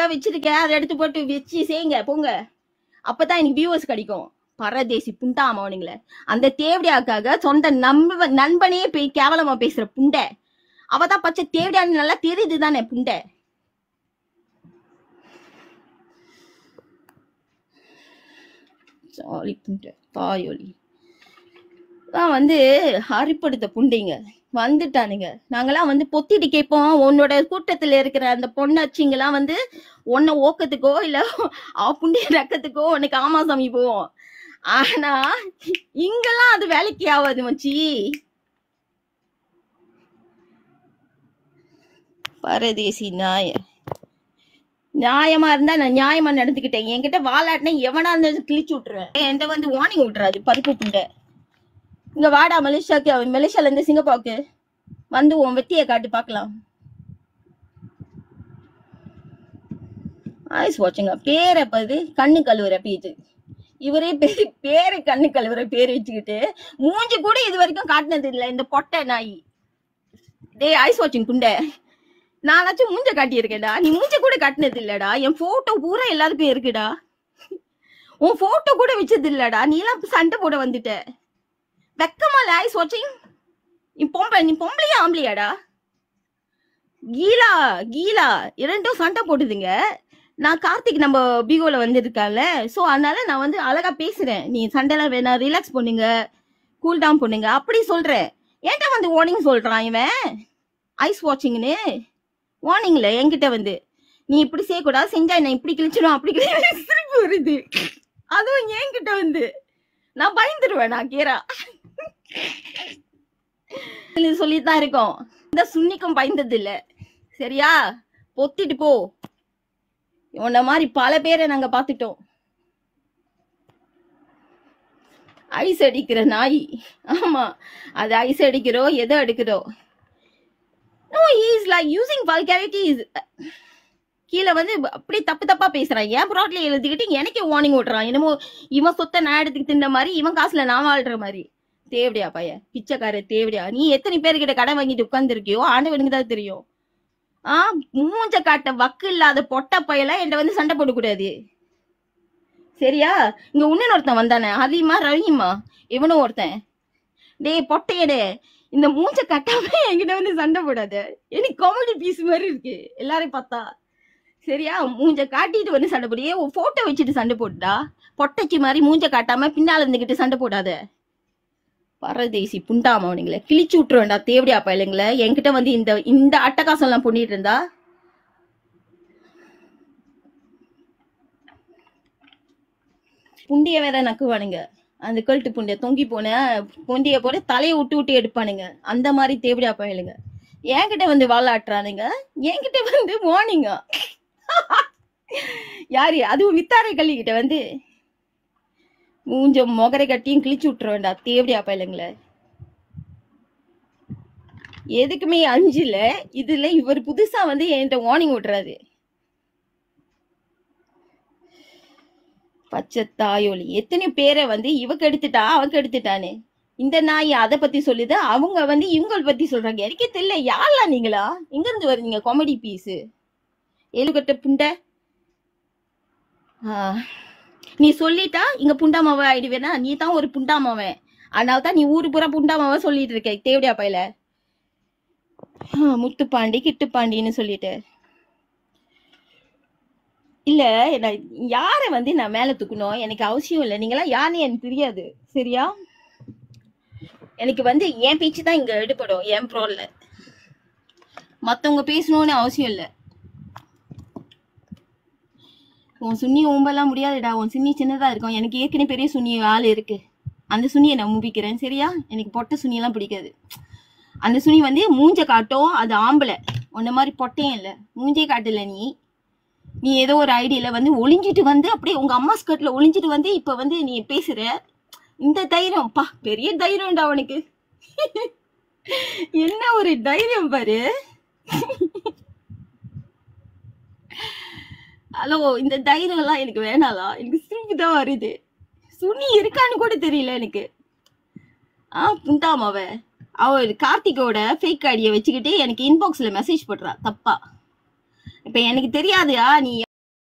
ஏதாவது வச்சிருக்க அதை எடுத்து போட்டு வச்சு செய்யுங்க போங்க அப்பதான் எனக்கு வியூவர்ஸ் கிடைக்கும் பரதேசி புண்டாம அவனுங்கள அந்த தேவடியாக்காக சொந்த நம்ப நண்பனே போய் கேவலமா பேசுற புண்டை அவதான் பச்சை தேவடியான்னு நல்லா தெரியுது தானே புண்டை சாலி புண்டை தாயொலி தான் வந்து அரிப்படுத்த புண்டைங்க வந்துட்டானுங்க நாங்கெல்லாம் வந்து பொத்திட்டு கேட்போம் உன்னோட கூட்டத்துல இருக்கிற அந்த பொண்ணாச்சிங்கெல்லாம் வந்து உன்னை ஓக்கத்துக்கோ இல்ல அவ புண்டிய ரக்கத்துக்கோ உனக்கு ஆமாசாமி போவோம் ஆனா இங்கெல்லாம் அது வேலைக்கு ஆகாது மச்சி பரதேசி நாய நியாயமா இருந்தா நான் நியாயமா நடந்துக்கிட்டேன் என்கிட்ட வாலாட்டினா எவனா இருந்தாலும் கிழிச்சு விட்டுருவேன் என்கிட்ட வந்து வார்னிங் விட்டுறாது பருப்பு புண்டை இங்க வாடா மலேசியாக்கு அவன் மலேசியால இருந்து சிங்கப்பூருக்கு வந்து உன் வெட்டியை காட்டு பார்க்கலாம் ஐஸ் வாட்சிங்க பேரை பது கண்ணு கழுவுற பேஜ் இவரே பேரு பேரு கண்ணு கழுவுற பேர் வச்சுக்கிட்டு மூஞ்சி கூட இது வரைக்கும் காட்டினது இல்லை இந்த பொட்டை நாய் டேய் ஐஸ் வாட்சிங் குண்டை நானாச்சும் மூஞ்ச காட்டியிருக்கேன்டா நீ மூஞ்ச கூட காட்டினது இல்லடா என் போட்டோ பூரா எல்லாருக்கும் இருக்குடா உன் போட்டோ கூட வச்சது இல்லடா நீ எல்லாம் சண்டை போட வந்துட்ட வெக்கமா இல்ல ஐஸ் வாட்சிங் நீ பொம்பளை நீ பொம்பளையா ஆம்பளையாடா கீலா கீலா இரண்டும் சண்டை போட்டுதுங்க நான் கார்த்திக் நம்ம பீகோல வந்திருக்கால சோ அதனால நான் வந்து அழகா பேசுறேன் நீ சண்டைலாம் வேணாம் ரிலாக்ஸ் பண்ணுங்க கூல் டவுன் பண்ணுங்க அப்படி சொல்றேன் ஏன்டா வந்து வார்னிங் சொல்றான் இவன் ஐஸ் வாட்சிங்னு வார்னிங்ல என்கிட்ட வந்து நீ இப்படி செய்யக்கூடாது செஞ்சா என்ன இப்படி கிழிச்சிடும் அப்படி கிழிச்சிடும் சிரிப்பு வருது அதுவும் என்கிட்ட வந்து நான் பயந்துருவேன் நான் கேரா இது சொல்லித்தான் இருக்கோம் இந்த சுன்னிக்கும் பயந்தது இல்ல சரியா பொத்திட்டு போ உன்ன மாதிரி பல பேரை நாங்க பாத்துட்டோம் ஐஸ் அடிக்கிற நாய் ஆமா அது ஐஸ் அடிக்கிறோ எதை அடிக்கிறோ no is like using vulgarities கீழே வந்து அப்படியே தப்பு தப்பா பேசுறான் ஏன் ப்ராட்ல எழுதிக்கிட்டு எனக்கே வார்னிங் விடுறான் என்னமோ இவன் சொத்தை நான் எடுத்துக்கு தின்ன மாதிரி இவன் காசுல நான் வாழ்ற மாதிரி தேவடியா பைய பிச்சைக்கார தேவடியா நீ எத்தனை பேர்கிட்ட கடன் வாங்கிட்டு உட்கார்ந்துருக்கியோ ஆண்டவனுக்கு தான் தெரியும் ஆ மூஞ்ச காட்ட வக்கு இல்லாத பொட்ட பையெல்லாம் என்கிட்ட வந்து சண்டை போடக்கூடாது சரியா இங்க உன்னன் ஒருத்தன் வந்தானே அதிகமா ரவிமா இவனும் ஒருத்தன் டேய் பொட்டையடே இந்த மூஞ்ச கட்டாம என்கிட்ட வந்து சண்டை போடாத எனக்கு காமெடி பீஸ் மாதிரி இருக்கு எல்லாரையும் பார்த்தா சரியா மூஞ்ச காட்டிட்டு வந்து சண்டை போடு ஏன் போட்டோ வச்சுட்டு சண்டை போட்டுடா பொட்டைக்கு மாதிரி மூஞ்ச காட்டாம பின்னால இருந்துகிட்டு சண்டை போடாத பரதேசி புண்டாம அவனுங்களே கிழிச்சு விட்டுருவேன்டா தேவடியா பயலுங்களே என்கிட்ட வந்து இந்த இந்த அட்டகாசம் எல்லாம் பண்ணிட்டு இருந்தா புண்டிய வேற நக்குவானுங்க அந்த கழுட்டு புண்டிய தொங்கி போன புண்டிய போட தலையை விட்டு விட்டு எடுப்பானுங்க அந்த மாதிரி தேவடியா பயலுங்க என்கிட்ட வந்து வாழாட்டுறானுங்க என்கிட்ட வந்து வார்னிங்க யாரு அதுவும் வித்தாரை கள்ளிக்கிட்ட வந்து மூஞ்ச முகரை கட்டியும் கிழிச்சு விட்டுருவேன்டா தேவடியா பயலுங்களே எதுக்குமே அஞ்சுல இதுல இவர் புதுசா வந்து என்கிட்ட வார்னிங் விட்டுறாரு பச்சை தாயோலி எத்தனை பேரை வந்து இவ கெடுத்துட்டா அவ கெடுத்துட்டான்னு இந்த நாய் அதை பத்தி சொல்லுது அவங்க வந்து இவங்கள பத்தி சொல்றாங்க எனக்கே தெரியல யாரெல்லாம் நீங்களா எங்க இருந்து வருவீங்க காமெடி பீஸ் ஏழுகட்ட புண்டை ஆ, நீ சொல்லிட்டா இங்க புண்டாமாவ ஆயிடுவேனா நீ தான் ஒரு புண்டாமாவன் அதனால தான் நீ ஊரு பூரா புண்டாமாவ சொல்லிட்டு இருக்க தேவடியா பையில முத்துப்பாண்டி கிட்டுப்பாண்டின்னு சொல்லிட்டு இல்ல நான் யார வந்து நான் மேல தூக்கணும் எனக்கு அவசியம் இல்லை நீங்களாம் யாருன்னு எனக்கு தெரியாது சரியா எனக்கு வந்து என் பேச்சு தான் இங்க எடுபடும் என் ப்ரோல்ல மத்தவங்க பேசணும்னு அவசியம் இல்லை உன் சுண்ணி ஓம்பெல்லாம் முடியாதுடா உன் சுண்ணி சின்னதா இருக்கும் எனக்கு ஏற்கனவே பெரிய சுண்ணி ஆள் இருக்கு அந்த சுண்ணியை நான் மும்பிக்கிறேன் சரியா எனக்கு பொட்டை சுண்ணியெல்லாம் பிடிக்காது அந்த சுனி வந்து மூஞ்ச காட்டும் அது ஆம்பளை உன்ன மாதிரி பொட்டையும் இல்லை மூஞ்சே காட்டல நீ நீ ஏதோ ஒரு ஐடியில வந்து ஒளிஞ்சிட்டு வந்து அப்படியே உங்க அம்மா ஸ்கர்ட்ல ஒளிஞ்சிட்டு வந்து இப்ப வந்து நீ பேசுற இந்த தைரியம் பா பெரிய தைரியம்டா அவனுக்கு என்ன ஒரு தைரியம் பாரு ஹலோ இந்த தைரியம் எல்லாம் எனக்கு வேணாலா எனக்கு சிரிப்பு தான் வருது சுனி இருக்கான்னு கூட தெரியல எனக்கு ஆ புண்டாம் அவ அவ கார்த்திகோட ஃபேக் ஐடியை வச்சுக்கிட்டு எனக்கு இன்பாக்ஸ்ல மெசேஜ் போடுறா தப்பா இப்ப எனக்கு தெரியாதுயா நீ